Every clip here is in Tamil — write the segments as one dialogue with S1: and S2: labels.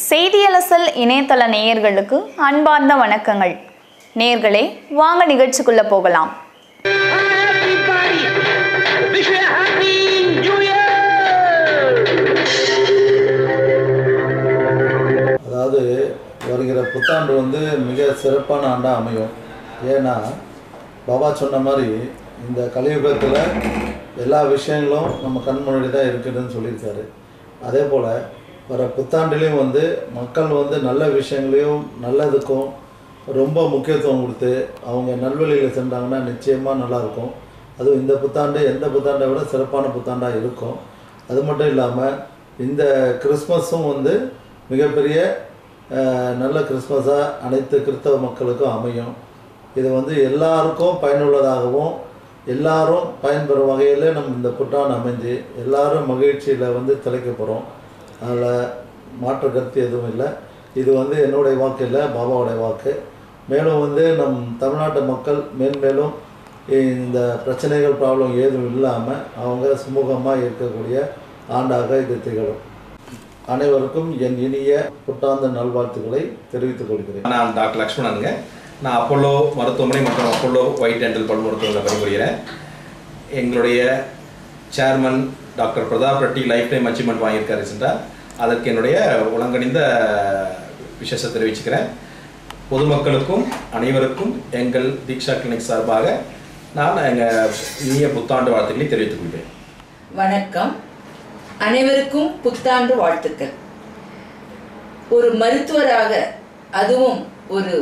S1: செய்தியலசல் இணையதள நேயர்களுக்கு அன்பார்ந்த வணக்கங்கள் நேயர்களே வாங்க நிகழ்ச்சிக்குள்ள போகலாம்
S2: Everybody, wish you a happy new year!
S3: அதாவது வருகிற புத்தாண்டு வந்து மிக சிறப்பான ஆண்டாக அமையும் ஏன்னா பாபா சொன்ன மாதிரி இந்த கலியுகத்தில் எல்லா விஷயங்களும் நம்ம கண் முன்னாடி தான் இருக்குதுன்னு சொல்லியிருக்காரு அதே போல் வர புத்தாண்டுலேயும் வந்து மக்கள் வந்து நல்ல விஷயங்களையும் நல்லதுக்கும் ரொம்ப முக்கியத்துவம் கொடுத்து அவங்க நல்வழியில் சென்றாங்கன்னா நிச்சயமாக நல்லாயிருக்கும் அதுவும் இந்த புத்தாண்டு எந்த புத்தாண்டை விட சிறப்பான புத்தாண்டாக இருக்கும் அது மட்டும் இல்லாமல் இந்த கிறிஸ்மஸும் வந்து மிகப்பெரிய அஹ், நல்ல கிறிஸ்மஸாக அனைத்து கிறிஸ்தவ மக்களுக்கும் அமையும் இது வந்து எல்லாருக்கும் பயனுள்ளதாகவும் எல்லாரும் பயன்பெறும் வகையில் நம்ம இந்த புத்தாண்டு அமைஞ்சு எல்லாரும் மகிழ்ச்சியில் வந்து திளைக்க போகிறோம் அதில் மாற்று கருத்து எதுவும் இல்லை இது வந்து என்னுடைய வாக்கு இல்லை பாபாவுடைய வாக்கு மேலும் வந்து நம் தமிழ்நாட்டு மக்கள் மேன்மேலும் இந்த பிரச்சனைகள் ப்ராப்ளம் ஏதும் இல்லாமல் அவங்க சுமூகமாக இருக்கக்கூடிய ஆண்டாக இது திகழும் அனைவருக்கும் என் இனிய புத்தாண்டு நல்வாழ்த்துக்களை தெரிவித்துக் கொள்கிறேன்
S4: நான் டாக்டர் லக்ஷ்மணனுங்க நான் அப்போலோ மருத்துவமனை மற்றும் அப்போலோ ஒயிட் டென்டல் பல் மருத்துவமனையில் பணிபுரிகிறேன் எங்களுடைய chairman doctor Prathap Reddy lifetime achievement வாங்கியிருக்காரு சென்றால் அதற்கு என்னுடைய உலங்கணிந்த விசேஷத்தை தெரிவிச்சுக்கிறேன் பொதுமக்களுக்கும் அனைவருக்கும் எங்கள் தீக்ஷா கிளினிக் சார்பாக நான் எங்கள் இனிய புத்தாண்டு வாழ்த்துக்களை தெரிவித்துக் கொள்கிறேன்
S5: வணக்கம் அனைவருக்கும் புத்தாண்டு வாழ்த்துக்கள் ஒரு மருத்துவராக அதுவும் ஒரு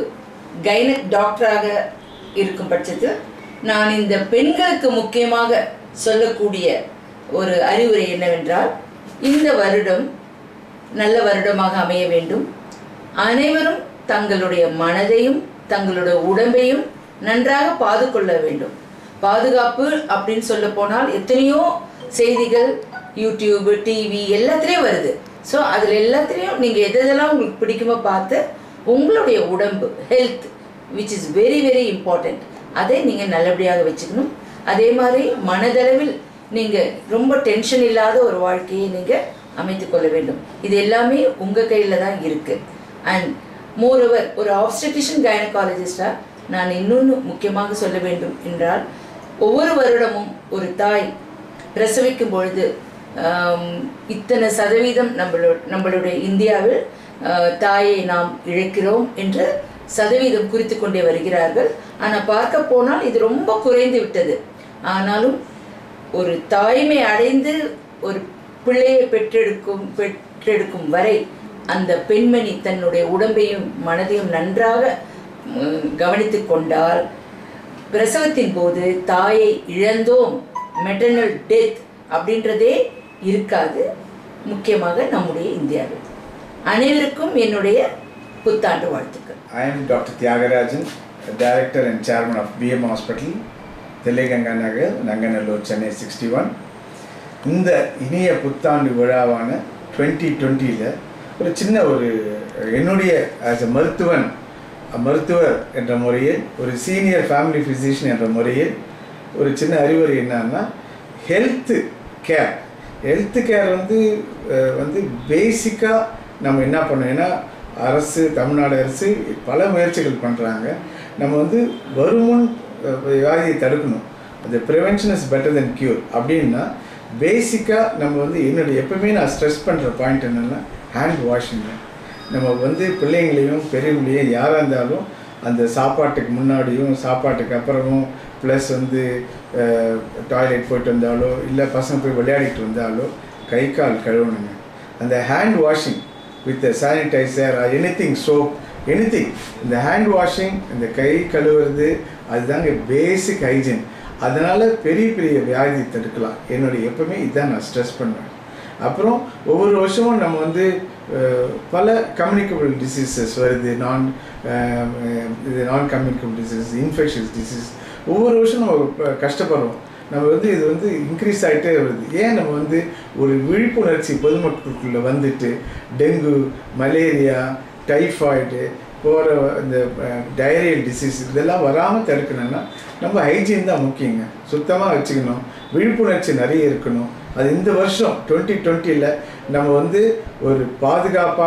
S5: கைனக் டாக்டராக இருக்கும் பட்சத்தில் நான் இந்த பெண்களுக்கு முக்கியமாக சொல்லக்கூடிய ஒரு அறிவுரை என்னவென்றால் இந்த வருடம் நல்ல வருடமாக அமைய வேண்டும் அனைவரும் தங்களுடைய மனதையும் தங்களுடைய உடம்பையும் நன்றாக பாதுகொள்ள வேண்டும் பாதுகாப்பு அப்படின்னு சொல்ல போனால் எத்தனையோ செய்திகள் யூடியூப் டிவி எல்லாத்துலேயும் வருது ஸோ அதில் எல்லாத்துலேயும் நீங்கள் எதெல்லாம் உங்களுக்கு பிடிக்குமோ பார்த்து உங்களுடைய உடம்பு health which is very very important அதை நீங்கள் நல்லபடியாக வச்சுக்கணும் அதே மாதிரி மனதளவில் நீங்கள் ரொம்ப டென்ஷன் இல்லாத ஒரு வாழ்க்கையை நீங்கள் அமைத்துக் கொள்ள வேண்டும் இது எல்லாமே உங்கள் கையில் தான் இருக்குது அண்ட் மோரோவர் ஒரு ஆப்ஸ்டட்டிஷன் கைனகாலஜிஸ்டாக நான் இன்னொன்று முக்கியமாக சொல்ல வேண்டும் என்றால் ஒவ்வொரு வருடமும் ஒரு தாய் பிரசவிக்கும் பொழுது ஆம், இத்தனை சதவீதம் நம்மளோ நம்மளுடைய இந்தியாவில் ஆ, தாயை நாம் இழக்கிறோம் என்று சதவீதம் குறித்து கொண்டே வருகிறார்கள் ஆனால் பார்க்க போனால் இது ரொம்ப குறைந்து விட்டது ஆனாலும் ஒரு தாய்மை அடைந்து ஒரு பிள்ளையை பெற்றெடுக்கும் பெற்றெடுக்கும் வரை அந்த பெண்மணி தன்னுடைய உடம்பையும் மனதையும் நன்றாக ம், கவனித்துக் கொண்டால் பிரசவத்தின் போது தாயை இழந்தோம் மெட்டர்னல் டெத் அப்படின்றதே இருக்காது முக்கியமாக நம்முடைய இந்தியாவில் அனைவருக்கும் என்னுடைய புத்தாண்டு வாழ்த்துக்கள்
S6: I am Dr. Tyagarajan, Director and Chairman of BM Hospital, Thillaiganga Nagar Nanganallur Chennai sixty one இந்த இனிய புத்தாண்டு விழாவான டுவெண்ட்டி டுவெண்ட்டியில் ஒரு சின்ன ஒரு என்னுடைய ஆஸ் எ மருத்துவன் மருத்துவர் என்ற முறையில் ஒரு சீனியர் ஃபேமிலி ஃபிசிஷியன் என்ற முறையில் ஒரு சின்ன அறிவுரை என்னன்னா ஹெல்த்து கேர் ஹெல்த்து கேர் வந்து அஹ், வந்து பேசிக்காக நம்ம என்ன பண்ணோம் ஏன்னா அரசு தமிழ்நாடு அரசு பல முயற்சிகள் பண்ணுறாங்க நம்ம வந்து வருமுன் அஹ், வியாதியை தடுக்கணும் அந்த prevention is better than cure அப்படின்னா பேசிக்காக நம்ம வந்து என்னுடைய எப்பவுமே நான் ஸ்ட்ரெஸ் பண்ணுற பாயிண்ட் என்னென்னா ஹேண்ட் வாஷிங் நம்ம வந்து பிள்ளைங்களையும் பெரியவங்களையும் யாராக இருந்தாலும் அந்த சாப்பாட்டுக்கு முன்னாடியும் சாப்பாட்டுக்கு அப்புறமும் ப்ளஸ் வந்து டாய்லெட் போயிட்டு வந்தாலோ இல்லை பசங்க போய் விளையாடிட்டு வந்தாலோ கை கால் கழுவணுங்க அந்த hand washing with sanitizer anything soap anything இந்த ஹேண்ட் வாஷிங் இந்த கை கழுவுறது அதுதாங்க பேசிக் ஹைஜீன் அதனால் பெரிய பெரிய வியாதி தடுக்கலாம் என்னுடைய எப்பவுமே இதான் நான் ஸ்ட்ரெஸ் பண்ணுவேன் அப்புறம் ஒவ்வொரு வருஷமும் நம்ம வந்து அஹ், பல கம்யூனிகபிள் டிசீசஸ் வருது நான் இது நான் கம்யூனிகபிள் டிசீஸ் இன்ஃபெக்ஷஸ் டிசீஸ் ஒவ்வொரு வருஷம் நம்ம ப- கஷ்டப்படுறோம் நம்ம வந்து இது வந்து இன்க்ரீஸ் ஆகிட்டே வருது ஏன் நம்ம வந்து ஒரு விழிப்புணர்ச்சி பொதுமக்களுக்குள்ள வந்துட்டு டெங்கு மலேரியா டைஃபாய்டு போகிற இந்த டயரியல் டிசீஸ் இதெல்லாம் வராமல் தடுக்கணும்னா நம்ம ஹைஜீன் தான் முக்கியங்க சுத்தமாக வச்சுக்கணும் விழிப்புணர்ச்சி நிறைய இருக்கணும் அது இந்த வருஷம் டுவெண்ட்டி டுவெண்ட்டியில் நம்ம வந்து ஒரு பாதுகாப்பான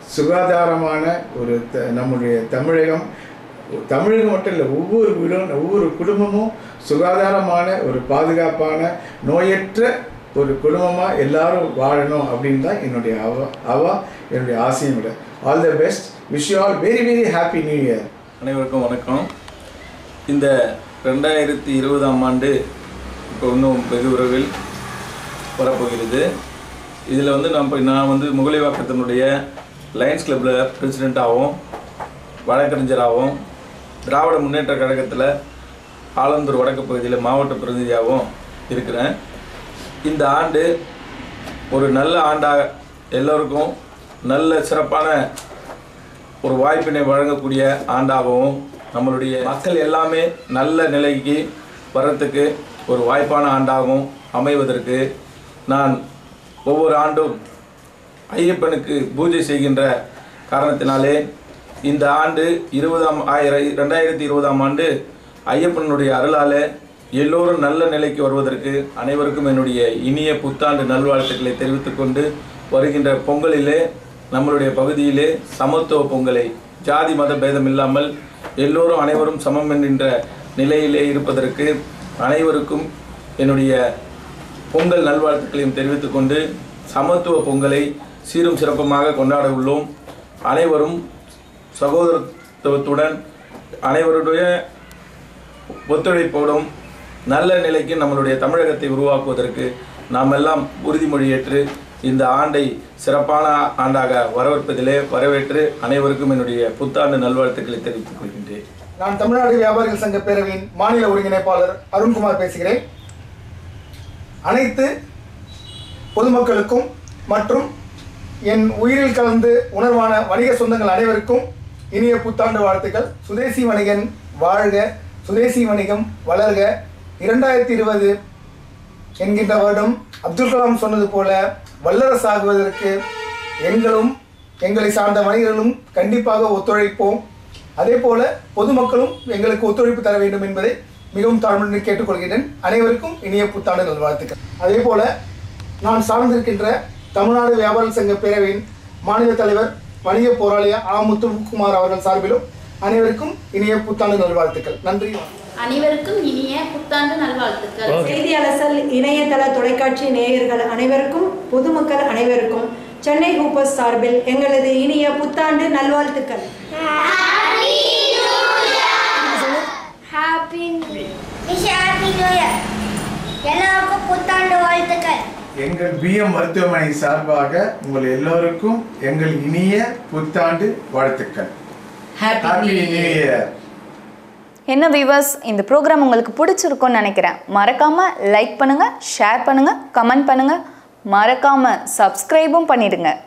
S6: சுகாதாரமான ஒரு த நம்முடைய தமிழகம் தமிழகம் மட்டும் இல்லை ஒவ்வொரு வீடும் ஒவ்வொரு குடும்பமும் சுகாதாரமான ஒரு பாதுகாப்பான நோயற்ற ஒரு குடும்பமாக எல்லாரும் வாழணும் அப்படின்னு தான் என்னுடைய அவா அவா என்னுடைய ஆசையும் விட all the best wish you all very very happy new year
S7: அனைவருக்கும் வணக்கம் இந்த ரெண்டாயிரத்தி இருபதாம் ஆண்டு இப்போ இன்னும் வெகு விரைவில் வரப்போகிறது இதில் வந்து நம்ம நான் வந்து முகலிவாக்கத்தினுடைய லயன்ஸ் கிளப்பில் பிரசிடெண்ட்டாகவும் வழக்கறிஞராகவும் திராவிட முன்னேற்ற கழகத்தில் ஆலந்தூர் வடக்கு பகுதியில் மாவட்ட பிரதிநிதியாகவும் இருக்கிறேன் இந்த ஆண்டு ஒரு நல்ல ஆண்டாக எல்லோருக்கும் நல்ல சிறப்பான ஒரு வாய்ப்பினை வழங்கக்கூடிய ஆண்டாகவும் நம்மளுடைய மக்கள் எல்லாமே நல்ல நிலைக்கு வர்றதுக்கு ஒரு வாய்ப்பான ஆண்டாகவும் அமைவதற்கு நான் ஒவ்வொரு ஆண்டும் ஐயப்பனுக்கு பூஜை செய்கின்ற காரணத்தினாலே இந்த ஆண்டு இருபதாம் ஆயிர ரெண்டாயிரத்தி இருபதாம் ஆண்டு ஐயப்பனுடைய அருளாலே எல்லோரும் நல்ல நிலைக்கு வருவதற்கு அனைவருக்கும் என்னுடைய இனிய புத்தாண்டு நல்வாழ்த்துக்களை தெரிவித்துக் கொண்டு வருகின்ற பொங்கலிலே நம்மளுடைய பகுதியிலே சமத்துவ பொங்கலை ஜாதி மத பேதம் இல்லாமல் எல்லோரும் அனைவரும் சமம் என்கின்ற நிலையிலே இருப்பதற்கு அனைவருக்கும் என்னுடைய பொங்கல் நல்வாழ்த்துக்களையும் தெரிவித்துக் கொண்டு சமத்துவ பொங்கலை சீரும் சிறப்புமாக கொண்டாட உள்ளோம் அனைவரும் சகோதரத்துவத்துடன் அனைவருடைய ஒத்துழைப்போடும் நல்ல நிலைக்கு நம்மளுடைய தமிழகத்தை உருவாக்குவதற்கு நாம் எல்லாம் உறுதிமொழி ஏற்று இந்த ஆண்டை சிறப்பான ஆண்டாக வரவேற்பதிலே வரவேற்று அனைவருக்கும் என்னுடைய புத்தாண்டு நல்வாழ்த்துக்களை தெரிவித்துக் கொள்கின்றேன்
S8: நான் தமிழ்நாடு வியாபாரிகள் சங்க பேரவையின் மாநில ஒருங்கிணைப்பாளர் அருண்குமார் பேசுகிறேன் அனைத்து பொதுமக்களுக்கும் மற்றும் என் உயிரில் கலந்து உணர்வான வணிக சொந்தங்கள் அனைவருக்கும் இனிய புத்தாண்டு வாழ்த்துக்கள் சுதேசி வணிகன் வாழ்க சுதேசி வணிகம் வளர்க இரண்டாயிரத்தி இருபது என்கின்ற வருடம் அப்துல் கலாம் சொன்னது போல வல்லரசாகுவதற்கு எங்களும் எங்களை சார்ந்த வணிகர்களும் கண்டிப்பாக ஒத்துழைப்போம் அதே போல பொதுமக்களும் எங்களுக்கு ஒத்துழைப்பு தர வேண்டும் என்பதை மிகவும் தாழ்மையுடன் கேட்டுக்கொள்கிறேன் அனைவருக்கும் இனிய புத்தாண்டு நல்வாழ்த்துக்கள் அதே போல நான் சார்ந்திருக்கின்ற தமிழ்நாடு வியாபார சங்க பேரவையின் மாநில தலைவர் வணிக போராளி ஆ முத்துக்குமார் அவர்கள் சார்பிலும் அனைவருக்கும் இனிய புத்தாண்டு நல்வாழ்த்துக்கள் நன்றி வணக்கம்.
S9: அனைவருக்கும் இனிய புத்தாண்டு நல்வாழ்த்துக்கள்
S10: செய்தி அலசல் இணையதள தொலைக்காட்சி நேயர்கள் அனைவருக்கும் பொதுமக்கள் அனைவருக்கும் சென்னை ஹூப்பர்ஸ் சார்பில் எங்களது இனிய புத்தாண்டு நல்வாழ்த்துக்கள்
S11: happy wish happy new year எல்லாருக்கும் புத்தாண்டு வாழ்த்துக்கள்
S6: எங்கள் பிஎம் மருத்துவமனை சார்பாக உங்கள் எல்லோருக்கும் எங்கள் இனிய புத்தாண்டு வாழ்த்துக்கள் ஹாப்பி நியூ இயர்
S1: என்ன வியூவர்ஸ் இந்த ப்ரோக்ராம் உங்களுக்கு பிடிச்சிருக்கும்னு நினைக்கிறேன் மறக்காம லைக் பண்ணுங்க ஷேர் பண்ணுங்க கமெண்ட் பண்ணுங்க மறக்காம சப்ஸ்கிரைபும் பண்ணிடுங்க